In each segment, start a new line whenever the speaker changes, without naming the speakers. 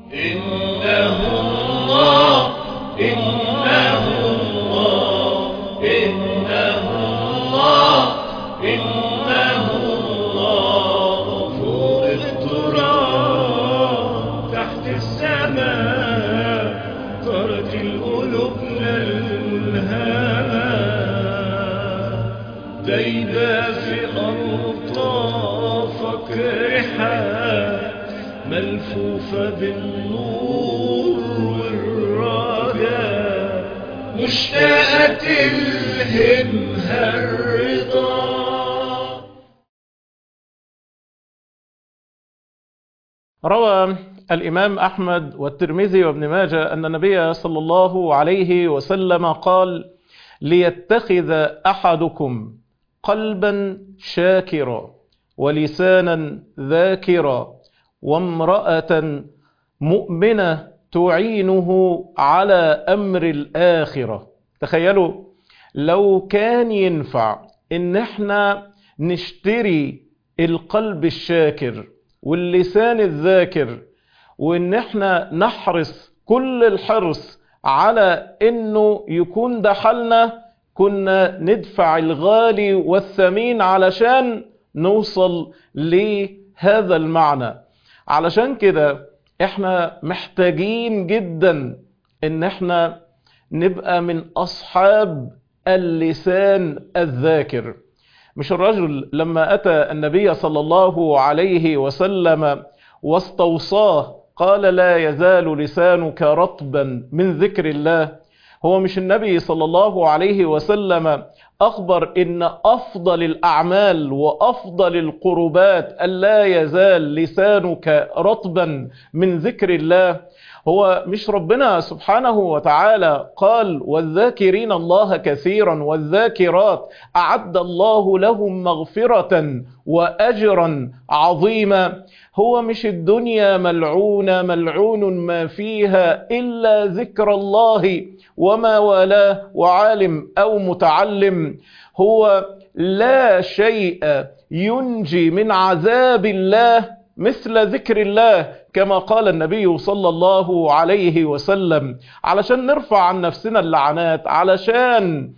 إنه الله إنه الله إنه الله إنه الله فوق التراب تحت السماء طارت القلوب للهوى دايبة في ألطافك رحاب ملفوفة بالنور والرجاء مشتاقة تلهمها الرضا
روى الإمام أحمد والترمذي وابن ماجه أن النبي صلى الله عليه وسلم قال ليتخذ أحدكم قلبا شاكرا ولسانا ذاكرا وامرأة مؤمنة تعينه على أمر الآخرة تخيلوا لو كان ينفع إن احنا نشتري القلب الشاكر واللسان الذاكر وإن احنا نحرص كل الحرص على إنه يكون ده حالنا كنا ندفع الغالي والثمين علشان نوصل لهذا المعنى علشان كده احنا محتاجين جدا ان احنا نبقى من اصحاب اللسان الذاكر مش الرجل لما اتى النبي صلى الله عليه وسلم واستوصاه قال لا يزال لسانك رطبا من ذكر الله هو مش النبي صلى الله عليه وسلم أخبر إن أفضل الأعمال وأفضل القربات ألا يزال لسانك رطبا من ذكر الله هو مش ربنا سبحانه وتعالى قال والذاكرين الله كثيرا والذاكرات أعد الله لهم مغفرة وأجرا عظيما هو مش الدنيا ملعونة ملعون ما فيها إلا ذكر الله وما والاه وعالم أو متعلم هو لا شيء ينجي من عذاب الله مثل ذكر الله كما قال النبي صلى الله عليه وسلم علشان نرفع عن نفسنا اللعنات علشان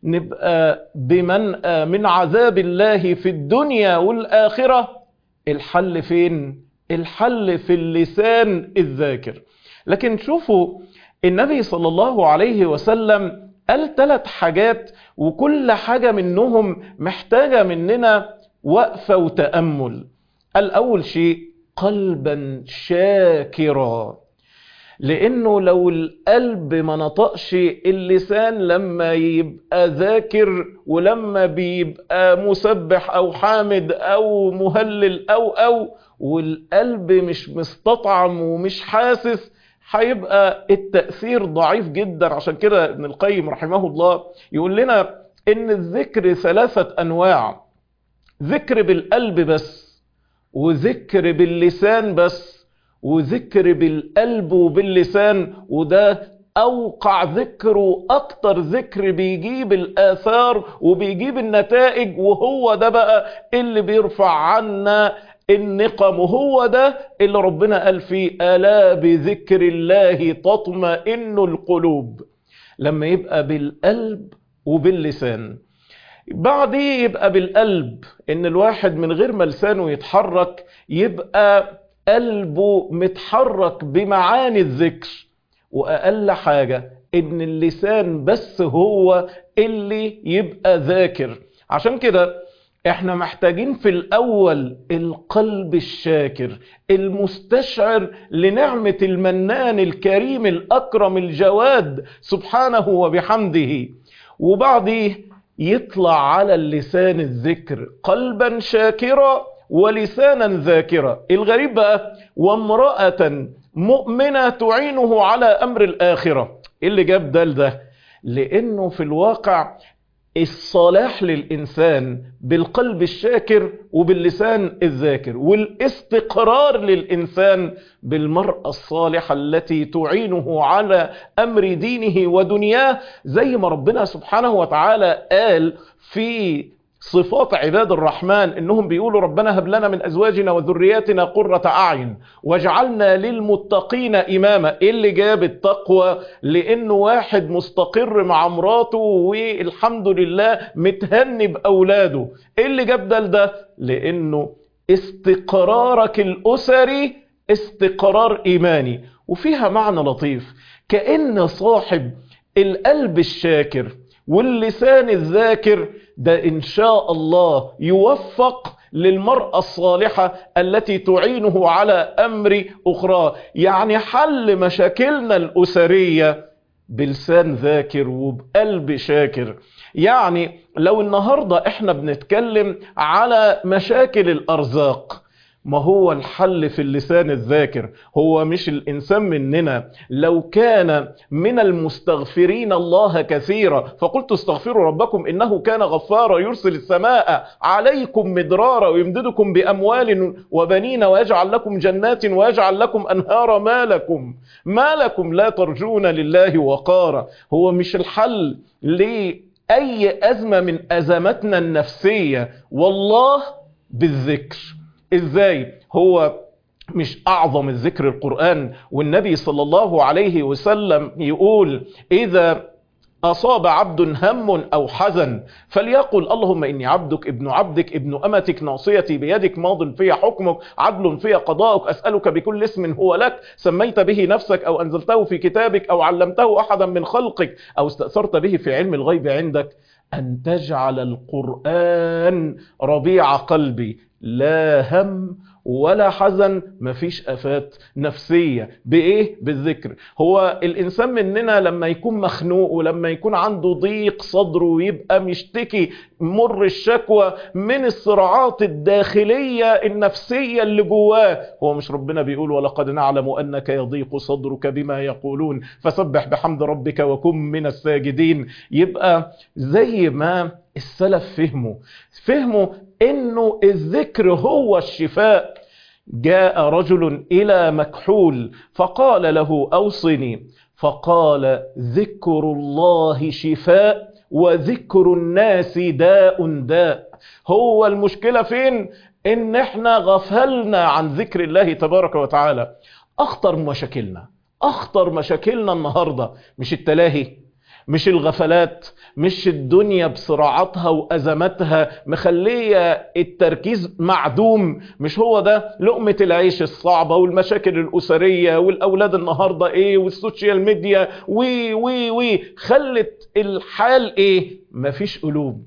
نبقى بمنأى من عذاب الله في الدنيا والآخرة الحل فين؟ الحل في اللسان الذاكر لكن شوفوا النبي صلى الله عليه وسلم قال ثلاث حاجات وكل حاجة منهم محتاجة مننا وقفة وتأمل الأول شيء قلبا شاكرا لأنه لو القلب ما نطقش اللسان لما يبقى ذاكر ولما بيبقى مسبح أو حامد أو مهلل أو أو والقلب مش مستطعم ومش حاسس هيبقى التأثير ضعيف جدا عشان كده ابن القيم رحمه الله يقول لنا ان الذكر ثلاثة انواع ذكر بالقلب بس وذكر باللسان بس وذكر بالقلب وباللسان وده اوقع ذكر واكتر ذكر بيجيب الاثار وبيجيب النتائج وهو ده بقى اللي بيرفع عنا النقم وهو ده اللي ربنا قال فيه ألا بذكر الله تطمئن القلوب لما يبقى بالقلب وباللسان بعديه يبقى بالقلب ان الواحد من غير ما لسانه يتحرك يبقى قلبه متحرك بمعاني الذكر واقل حاجة ان اللسان بس هو اللي يبقى ذاكر عشان كده احنا محتاجين في الاول القلب الشاكر المستشعر لنعمة المنان الكريم الاكرم الجواد سبحانه وبحمده وبعديه يطلع على اللسان الذكر قلبا شاكرا ولسانا ذاكرا الغريب بقى وامرأة مؤمنة تعينه على امر الاخرة إيه اللي جاب ده لده لانه في الواقع الصلاح للإنسان بالقلب الشاكر وباللسان الذاكر والاستقرار للإنسان بالمرأة الصالحة التي تعينه على أمر دينه ودنياه زي ما ربنا سبحانه وتعالى قال في صفات عباد الرحمن انهم بيقولوا ربنا هب لنا من ازواجنا وذرياتنا قرة اعين واجعلنا للمتقين اماما ايه اللي جاب التقوى لانه واحد مستقر مع مراته والحمد لله متهني باولاده ايه اللي جاب ده لده لانه استقرارك الاسري استقرار ايماني وفيها معنى لطيف كأن صاحب القلب الشاكر واللسان الذاكر ده إن شاء الله يوفق للمرأة الصالحة التي تعينه على أمر أخرى يعني حل مشاكلنا الأسرية بلسان ذاكر وبقلب شاكر يعني لو النهاردة احنا بنتكلم على مشاكل الأرزاق ما هو الحل في اللسان الذاكر هو مش الإنسان مننا لو كان من المستغفرين الله كثيرا فقلت استغفروا ربكم إنه كان غفارا يرسل السماء عليكم مدرارا ويمددكم بأموال وبنين ويجعل لكم جنات ويجعل لكم أنهارا ما لكم ما لكم لا ترجون لله وقارا هو مش الحل لأي أزمة من أزمتنا النفسية والله بالذكر ازاي هو مش اعظم الذكر القرآن والنبي صلى الله عليه وسلم يقول اذا أصاب عبد هم أو حزن فليقل اللهم إني عبدك ابن عبدك ابن أمتك ناصيتي بيدك ماض في حكمك عدل في قضاءك أسألك بكل اسم هو لك سميت به نفسك أو أنزلته في كتابك أو علمته أحدا من خلقك أو استأثرت به في علم الغيب عندك أن تجعل القرآن ربيع قلبي لا هم ولا حزن مفيش افات نفسيه بايه بالذكر هو الانسان مننا لما يكون مخنوق ولما يكون عنده ضيق صدره ويبقى مشتكي مر الشكوى من الصراعات الداخليه النفسيه اللي جواه هو مش ربنا بيقول ولقد نعلم انك يضيق صدرك بما يقولون فسبح بحمد ربك وكن من الساجدين يبقى زي ما السلف فهموا فهموا انه الذكر هو الشفاء جاء رجل الى مكحول فقال له اوصني فقال ذكر الله شفاء وذكر الناس داء داء هو المشكلة فين ان احنا غفلنا عن ذكر الله تبارك وتعالى اخطر مشاكلنا اخطر مشاكلنا النهاردة مش التلاهي مش الغفلات مش الدنيا بصراعاتها وأزماتها مخلية التركيز معدوم مش هو ده لقمة العيش الصعبة والمشاكل الأسرية والأولاد النهاردة إيه والسوشيال ميديا وي وي وي خلت الحال إيه مفيش قلوب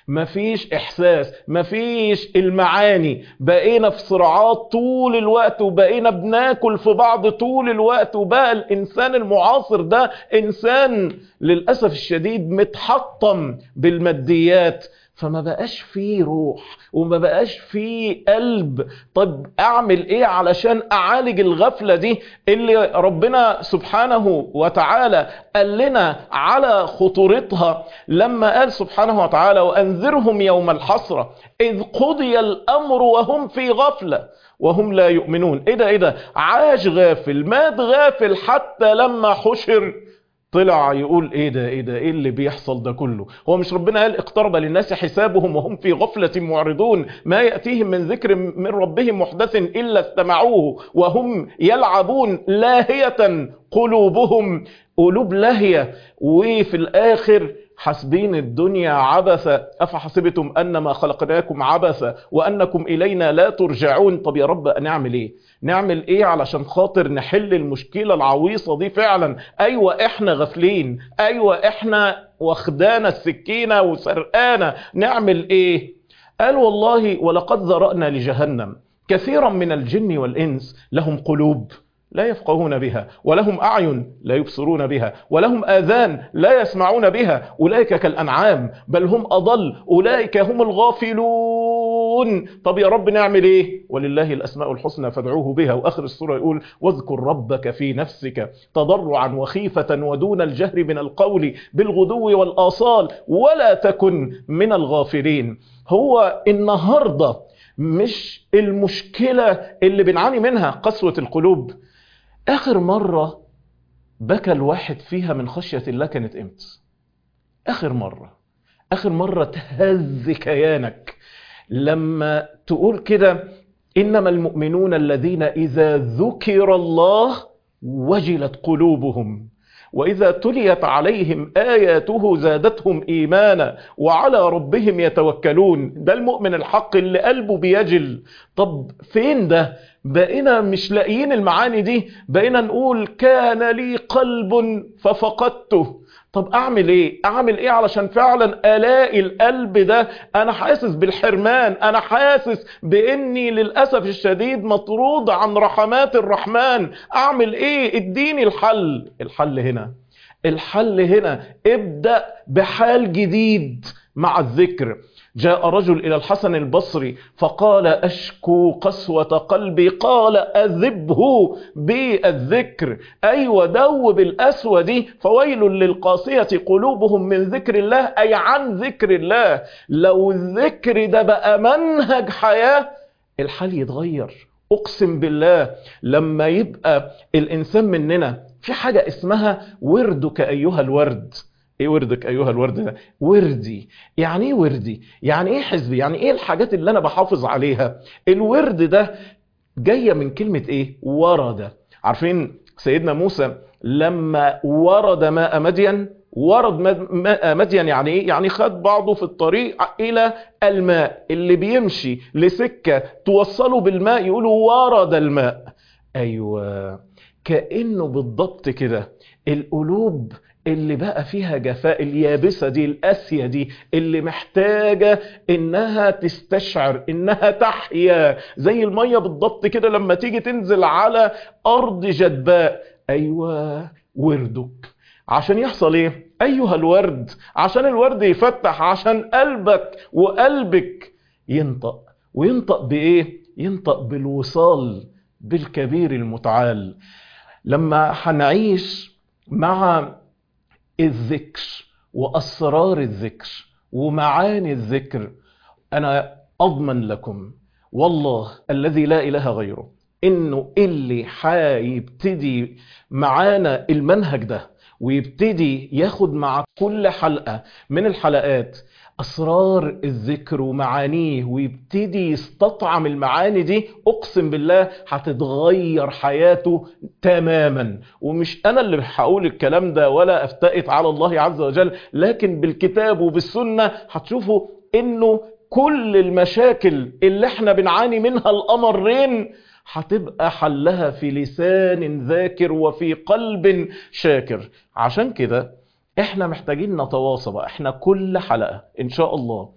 مفيش احساس مفيش المعاني بقينا في صراعات طول الوقت وبقينا بناكل في بعض طول الوقت وبقى الانسان المعاصر ده انسان للاسف الشديد متحطم بالماديات فما بقاش فيه روح وما بقاش فيه قلب طب اعمل ايه علشان اعالج الغفلة دي اللي ربنا سبحانه وتعالى قال لنا على خطورتها لما قال سبحانه وتعالى وانذرهم يوم الحسرة اذ قضي الامر وهم في غفلة وهم لا يؤمنون ايه ده ايه ده عاش غافل مات غافل حتى لما حشر طلع يقول ايه ده ايه ده ايه اللي بيحصل ده كله هو مش ربنا قال اقترب للناس حسابهم وهم في غفلة معرضون ما يأتيهم من ذكر من ربهم محدث إلا استمعوه وهم يلعبون لاهية قلوبهم قلوب لاهية وفي الآخر حاسبين الدنيا عبثا أفحسبتم أنما خلقناكم عبثا وأنكم إلينا لا ترجعون طب يا رب نعمل إيه نعمل إيه علشان خاطر نحل المشكلة العويصة دي فعلا أيوة إحنا غفلين أيوة إحنا واخدانا السكينة وسرقانا نعمل إيه قال والله ولقد ذرأنا لجهنم كثيرا من الجن والإنس لهم قلوب لا يفقهون بها ولهم أعين لا يبصرون بها ولهم آذان لا يسمعون بها أولئك كالأنعام بل هم أضل أولئك هم الغافلون طب يا رب نعمل إيه ولله الأسماء الحسنى فادعوه بها وآخر السورة يقول واذكر ربك في نفسك تضرعا وخيفة ودون الجهر من القول بالغدو والآصال ولا تكن من الغافلين هو النهاردة مش المشكلة اللي بنعاني منها قسوة القلوب آخر مرة بكى الواحد فيها من خشية الله كانت امتى آخر مرة اخر مرة تهز كيانك لما تقول كده انما المؤمنون الذين اذا ذكر الله وجلت قلوبهم واذا تليت عليهم اياته زادتهم ايمانا وعلى ربهم يتوكلون ده المؤمن الحق اللي قلبه بيجل طب فين ده بقينا مش لاقيين المعاني دي بقينا نقول كان لي قلب ففقدته طب اعمل ايه اعمل ايه علشان فعلا الاقي القلب ده انا حاسس بالحرمان انا حاسس باني للاسف الشديد مطرود عن رحمات الرحمن اعمل ايه اديني الحل الحل هنا الحل هنا ابدأ بحال جديد مع الذكر جاء رجل إلى الحسن البصري فقال أشكو قسوة قلبي قال أذبه بالذكر أيوة دوب الأسوة دي فويل للقاسية قلوبهم من ذكر الله أي عن ذكر الله لو الذكر ده بقى منهج حياة الحال يتغير أقسم بالله لما يبقى الإنسان مننا في حاجة اسمها وردك أيها الورد ايه وردك ايها الورد ده وردي يعني ايه وردي يعني ايه حزبي يعني ايه الحاجات اللي انا بحافظ عليها الورد ده جايه من كلمه ايه ورد عارفين سيدنا موسى لما ورد ماء مدين ورد ماء مدين يعني ايه يعني خد بعضه في الطريق الى الماء اللي بيمشي لسكه توصله بالماء يقولوا ورد الماء ايوه كانه بالضبط كده القلوب اللي بقى فيها جفاء اليابسة دي القاسية دي اللي محتاجة انها تستشعر انها تحيا زي المية بالضبط كده لما تيجي تنزل على ارض جدباء ايوه وردك عشان يحصل ايه ايها الورد عشان الورد يفتح عشان قلبك وقلبك ينطق وينطق بايه ينطق بالوصال بالكبير المتعال لما هنعيش مع الذكر وأسرار الذكر ومعاني الذكر أنا أضمن لكم والله الذي لا إله غيره إنه اللي حيبتدي معانا المنهج ده ويبتدي ياخد مع كل حلقة من الحلقات أسرار الذكر ومعانيه ويبتدي يستطعم المعاني دي أقسم بالله هتتغير حياته تماما ومش أنا اللي هقول الكلام ده ولا أفتئت على الله عز وجل لكن بالكتاب وبالسنة هتشوفوا إنه كل المشاكل اللي احنا بنعاني منها الأمرين هتبقى حلها في لسان ذاكر وفي قلب شاكر عشان كده احنا محتاجين نتواصى بقى احنا كل حلقة ان شاء الله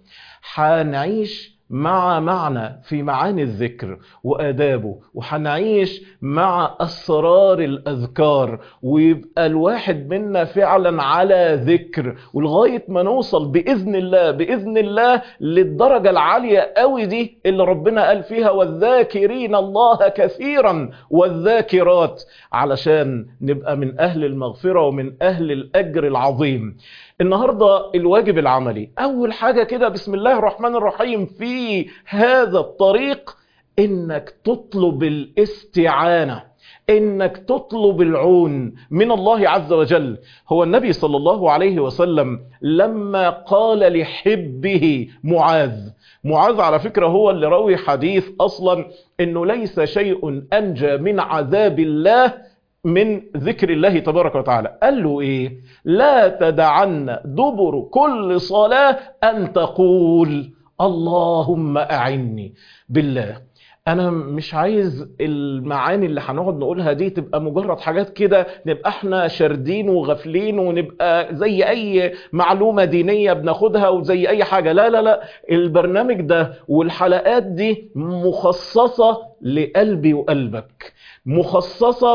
هنعيش مع معنى في معاني الذكر وآدابه وهنعيش مع أسرار الأذكار ويبقى الواحد منا فعلا على ذكر ولغاية ما نوصل بإذن الله بإذن الله للدرجة العالية قوي دي اللي ربنا قال فيها والذاكرين الله كثيرا والذاكرات علشان نبقى من أهل المغفرة ومن أهل الأجر العظيم النهاردة الواجب العملي أول حاجة كده بسم الله الرحمن الرحيم في هذا الطريق إنك تطلب الاستعانة إنك تطلب العون من الله عز وجل هو النبي صلى الله عليه وسلم لما قال لحبه معاذ معاذ على فكرة هو اللي روي حديث أصلا إنه ليس شيء أنجى من عذاب الله من ذكر الله تبارك وتعالى قال له ايه لا تدعن دبر كل صلاة ان تقول اللهم اعني بالله انا مش عايز المعاني اللي هنقعد نقولها دي تبقى مجرد حاجات كده نبقى احنا شاردين وغافلين ونبقى زي اي معلومة دينية بناخدها وزي اي حاجة لا لا لا البرنامج ده والحلقات دي مخصصة لقلبي وقلبك مخصصة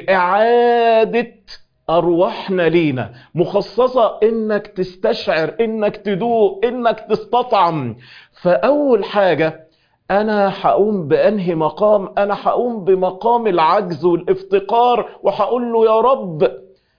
لإعادة أرواحنا لينا مخصصة إنك تستشعر إنك تدوق إنك تستطعم فأول حاجة أنا هقوم بأنهي مقام أنا هقوم بمقام العجز والافتقار وهقول له يا رب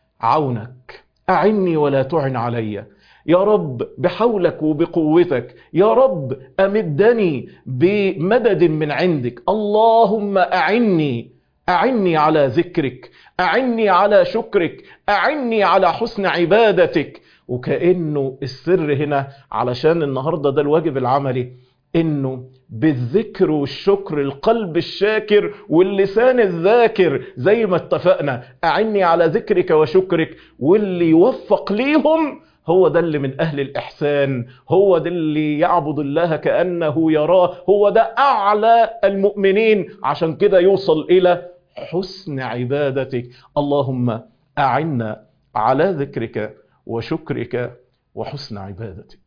عونك أعني ولا تعن عليّ يا رب بحولك وبقوتك يا رب أمدني بمدد من عندك اللهم أعني أعني على ذكرك أعني على شكرك أعني على حسن عبادتك وكأنه السر هنا علشان النهاردة ده الواجب العملي انه بالذكر والشكر القلب الشاكر واللسان الذاكر زي ما اتفقنا اعني على ذكرك وشكرك واللي يوفق ليهم هو ده اللي من اهل الاحسان هو ده اللي يعبد الله كانه يراه هو ده اعلى المؤمنين عشان كده يوصل الى حسن عبادتك اللهم اعنا على ذكرك وشكرك وحسن عبادتك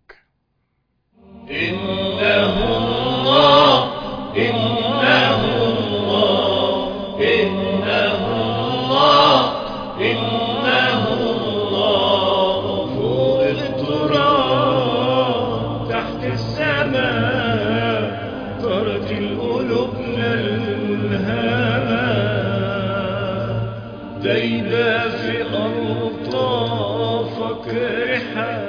إنه الله إنه الله إنه الله إنه الله فوق التراب تحت السماء طرت قلوبنا الهوى دايبة في ألطافك رحاب